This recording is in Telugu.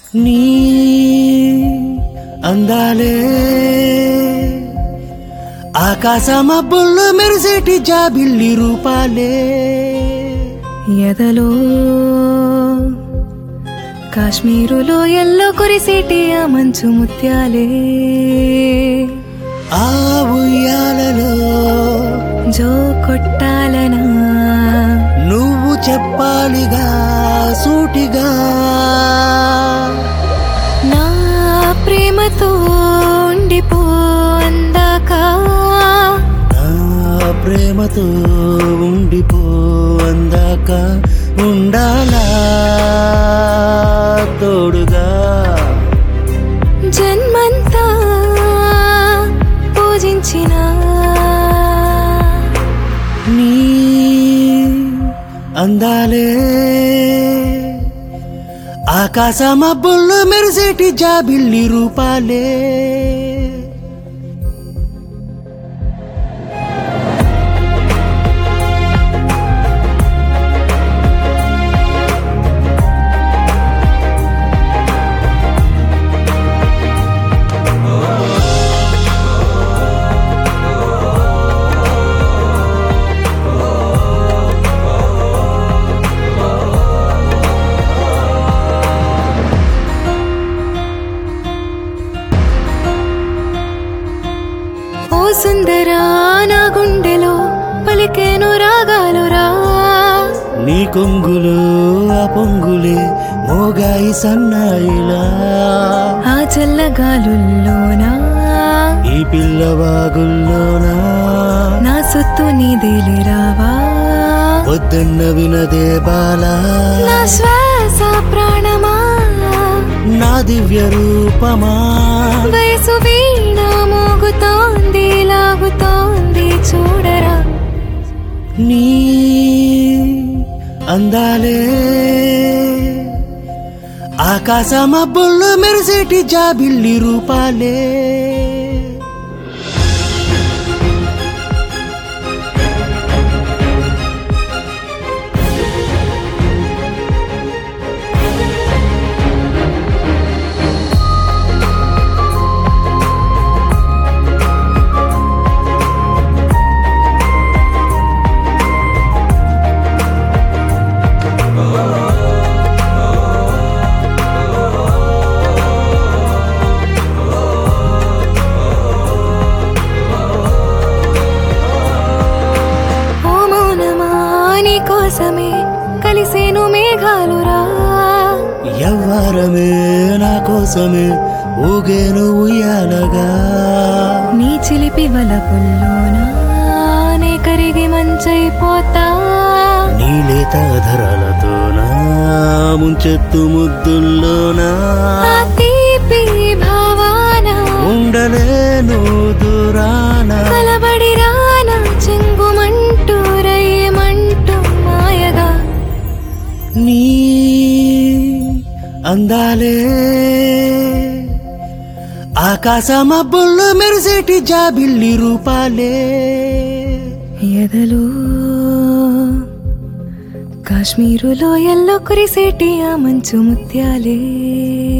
నీ అందాలే ఆకాశమబ్బుల్లో మెరిసేటి జాబిల్లి రూపాలే ఎదలో కాశ్మీరులో ఎల్లో కురిసేటి ఆ మంచు ముత్యాలే ఆ ఉయ్యాలలో జో కొట్టాలనా నువ్వు చెప్పాలిగా సూటిగా నా ప్రేమతో ఉండిపో అందాక నా ప్రేమతో ఉండిపో అందాక ఉండాలా తోడుగా జన్మంతా పూజించిన నీ అందాలే ఆకాశమబ్బుల్లో మెరిసేటి జాబిల్లి రూపాలే ఓ సుందరా నా గుండెలో పలికేను రాగాలురా నీ కొంగులు ఆ పొంగులే మోగాయి సన్నాయిలా ఆ చల్లగాలుల్లోనా ఈ పిల్లవాగుల్లోనా నా సొత్తు నీదేలిరావా వద్దన్న వినదే బాలా నా శ్వాస ప్రాణమా నా దివ్య రూపమా వయసు వీణ మోగుతోంది లాగుతోంది చూడరా నీ అందాలే ఆకాశమబ్బుల్లో మెరిసేటి జాబిల్లి రూపాలే ఓ మౌనమా నీ కోసమే కలిసేను మేఘాలురా ఎవ్వరమే నా కోసమే ఊగేను ఉయ్యాలగా నీ చిలిపి వలపుల్లోనా నే కరిగి మంచైపోతా నీలేత ధరలతోనా ముంచెత్తు ముద్దుల్లోనా ఆ తీపి భావాన ఉండలేను దూరాన కలబడి రానా చెంగుమంటూ రయ్యమంటూ మాయగా నీ అందాలే ఆకాశమబ్బుల్లో మెరిసేటి జాబిల్లి రూపాలే ఎదలో కాశ్మీరులో ఎల్లో కురిసేటి ఆ మంచు ముత్యాలే